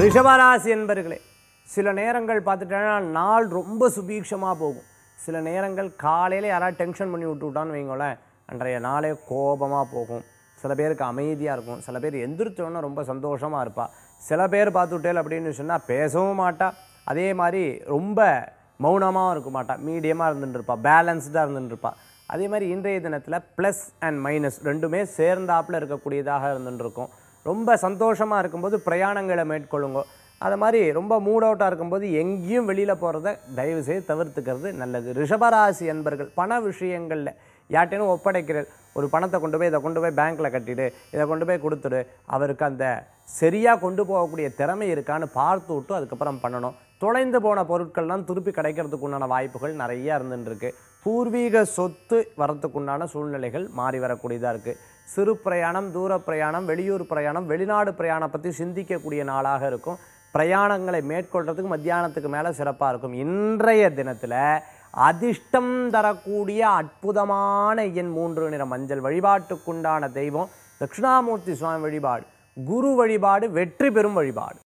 ரிஷபராசி என்பர்களே சில நேரங்கள் பார்த்துட்டேன்னா நாள் ரொம்ப சுபீட்சமாக போகும் சில நேரங்கள் காலையில் யாராவது டென்ஷன் பண்ணி விட்டு விட்டான்னு வைங்களேன் அன்றைய நாளே கோபமாக போகும் சில பேருக்கு அமைதியாக இருக்கும் சில பேர் எந்திரிச்சோன்னா ரொம்ப சந்தோஷமாக இருப்பா சில பேர் பார்த்துட்டேல் அப்படின்னு சொன்னால் பேசவும் மாட்டா அதே மாதிரி ரொம்ப மௌனமாகவும் இருக்க மாட்டா மீடியமாக இருந்துட்டு இருப்பா பேலன்ஸ்டாக இருந்துட்டு இருப்பா அதே மாதிரி இன்றைய தினத்தில் ப்ளஸ் அண்ட் மைனஸ் ரெண்டுமே சேர்ந்தாப்புல இருக்கக்கூடியதாக இருந்துட்டு இருக்கும் ரொம்ப சந்தோஷமாக இருக்கும்போது பிரயாணங்களை மேற்கொள்ளுங்க அது மாதிரி ரொம்ப மூட் அவுட்டாக இருக்கும்போது எங்கேயும் வெளியில் போகிறத தயவு செய்து தவிர்த்துக்கிறது நல்லது ரிஷபராசி என்பர்கள் பண விஷயங்களில் யார்ட்டேனும் ஒப்படைக்கிறது ஒரு பணத்தை கொண்டு போய் இதை கொண்டு போய் பேங்க்கில் கட்டிடு இதை கொண்டு போய் கொடுத்துடு அவருக்கு அந்த சரியாக கொண்டு போகக்கூடிய திறமை இருக்கான்னு பார்த்து விட்டு அதுக்கப்புறம் பண்ணணும் தொலைந்து போன பொருட்கள்லாம் திருப்பி கிடைக்கிறதுக்கு உண்டான வாய்ப்புகள் நிறைய இருந்துருக்கு பூர்வீக சொத்து வரத்துக்கு உண்டான சூழ்நிலைகள் மாறி வரக்கூடியதாக இருக்குது சிறு பிரயாணம் தூர பிரயாணம் வெளியூர் பிரயாணம் வெளிநாடு பிரயாணம் பற்றி சிந்திக்கக்கூடிய நாளாக இருக்கும் பிரயாணங்களை மேற்கொள்றதுக்கு மத்தியானத்துக்கு மேலே சிறப்பாக இருக்கும் இன்றைய தினத்தில் அதிர்ஷ்டம் தரக்கூடிய அற்புதமான எண் மூன்று நிற மஞ்சள் வழிபாட்டுக்குண்டான தெய்வம் தட்சிணாமூர்த்தி சுவாமி வழிபாடு குரு வழிபாடு வெற்றி பெறும் வழிபாடு